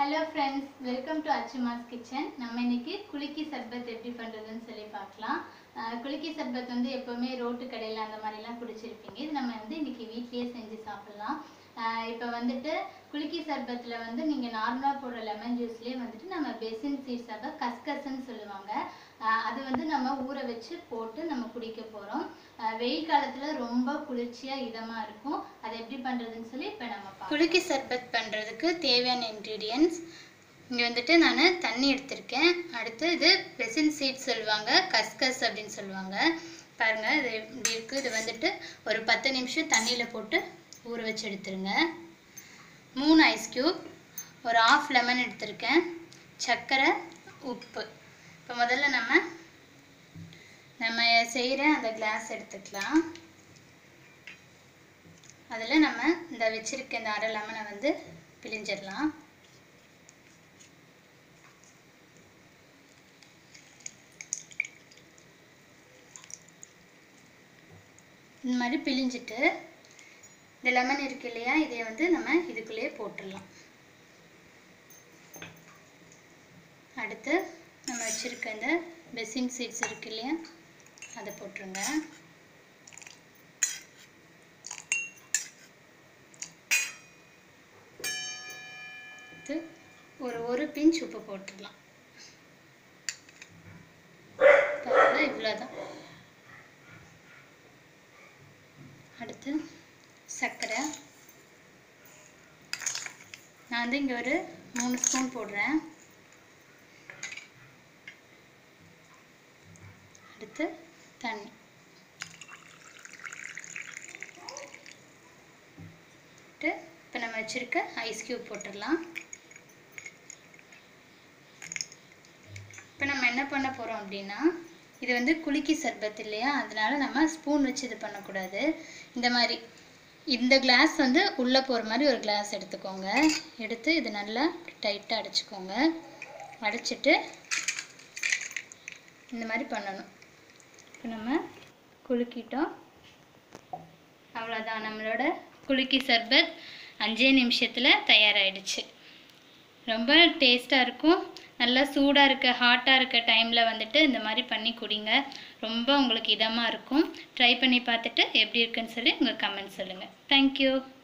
hello friends welcome to அச்சுமாஸ் kitchen நம்ம இன்னைக்கு குலுக்கி சர்பத் எப்படி பண்ணுறதுன்னு சொல்லி பார்க்கலாம் அஹ் குலுக்கி சர்பத் வந்து எப்போவுமே ரோட்டு கடையில் அந்த மாதிரிலாம் குடிச்சிருப்பீங்க இது நம்ம வந்து இன்னைக்கு வீட்லேயே செஞ்சு சாப்பிட்லாம் இப்போ வந்துட்டு குலுக்கி சர்பத்தில் வந்து நீங்கள் நார்மலாக போடுற லெமன் ஜூஸ்லேயே வந்துட்டு நம்ம பெசின் சீட்ஸ் அப்போ கஸ்கஸ்ன்னு சொல்லுவாங்க அஹ் அது வந்து நம்ம ஊற வச்சு போட்டு நம்ம குடிக்க போகிறோம் வெயில் காலத்தில் ரொம்ப குளிர்ச்சியாக இதமாக இருக்கும் அதை எப்படி பண்ணுறதுன்னு சொல்லி இப்போ நம்ம பார்க்கலாம் குலுக்கி சர்பத் பண்ணுறதுக்கு தேவையான இன்க்ரீடியன்ஸ் இங்கே வந்துட்டு நான் தண்ணி எடுத்திருக்கேன் அடுத்து இது பெசின் சீட் சொல்லுவாங்க கஸ்கஸ் அப்படின்னு சொல்லுவாங்க பாருங்கள் இது இப்படி இருக்குது இது வந்துட்டு ஒரு பத்து நிமிஷம் தண்ணியில் போட்டு ஊற வச்சு எடுத்துருங்க மூணு ஐஸ் க்யூப் ஒரு ஆஃப் லெமன் எடுத்திருக்கேன் சர்க்கரை உப்பு இப்போ முதல்ல நம்ம நம்ம செய்கிற அந்த கிளாஸ் எடுத்துக்கலாம் அதில் நம்ம இந்த வச்சிருக்க இந்த அரை லெமனை வந்து பிழிஞ்சிடலாம் இந்த மாதிரி பிழிஞ்சிட்டு இந்த லெமன் இருக்கு இல்லையா இதை வந்து நம்ம இதுக்குள்ளேயே போட்டுடலாம் அடுத்து நம்ம வச்சுருக்க இந்த பெசிங் சீட்ஸ் இருக்கு இல்லையா அதை போட்டுருங்க அடுத்து ஒரு ஒரு பிஞ்ச் உப்பு போட்டுடலாம் பாருங்க இவ்வளோதான் அடுத்து சர்க்கரை நான் வந்து இங்கே ஒரு மூணு ஸ்பூன் போடுறேன் அடுத்து தண்ணி இப்போ நம்ம வச்சுருக்க ஐஸ் க்யூப் போட்டுடலாம் இப்போ நம்ம என்ன பண்ண போகிறோம் அப்படின்னா இது வந்து குலுக்கி சர்பத் இல்லையா அதனால நம்ம ஸ்பூன் வச்சு இது பண்ணக்கூடாது இந்த மாதிரி இந்த கிளாஸ் வந்து உள்ளே போகிற மாதிரி ஒரு கிளாஸ் எடுத்துக்கோங்க எடுத்து இது நல்லா டைட்டாக அடைச்சிக்கோங்க அடைச்சிட்டு இந்த மாதிரி பண்ணணும் இப்போ நம்ம குலுக்கிட்டோம் அவ்வளோதான் நம்மளோட குலுக்கி சர்பத் அஞ்சே நிமிஷத்தில் தயாராகிடுச்சு ரொம்ப டேஸ்ட்டாக இருக்கும் நல்லா சூடாக இருக்க ஹாட்டாக இருக்க டைமில் வந்துட்டு இந்த மாதிரி பண்ணி குடிங்க ரொம்ப உங்களுக்கு இதமாக இருக்கும் ட்ரை பண்ணி பார்த்துட்டு எப்படி இருக்குன்னு சொல்லி உங்கள் கமெண்ட் சொல்லுங்கள் தேங்க்யூ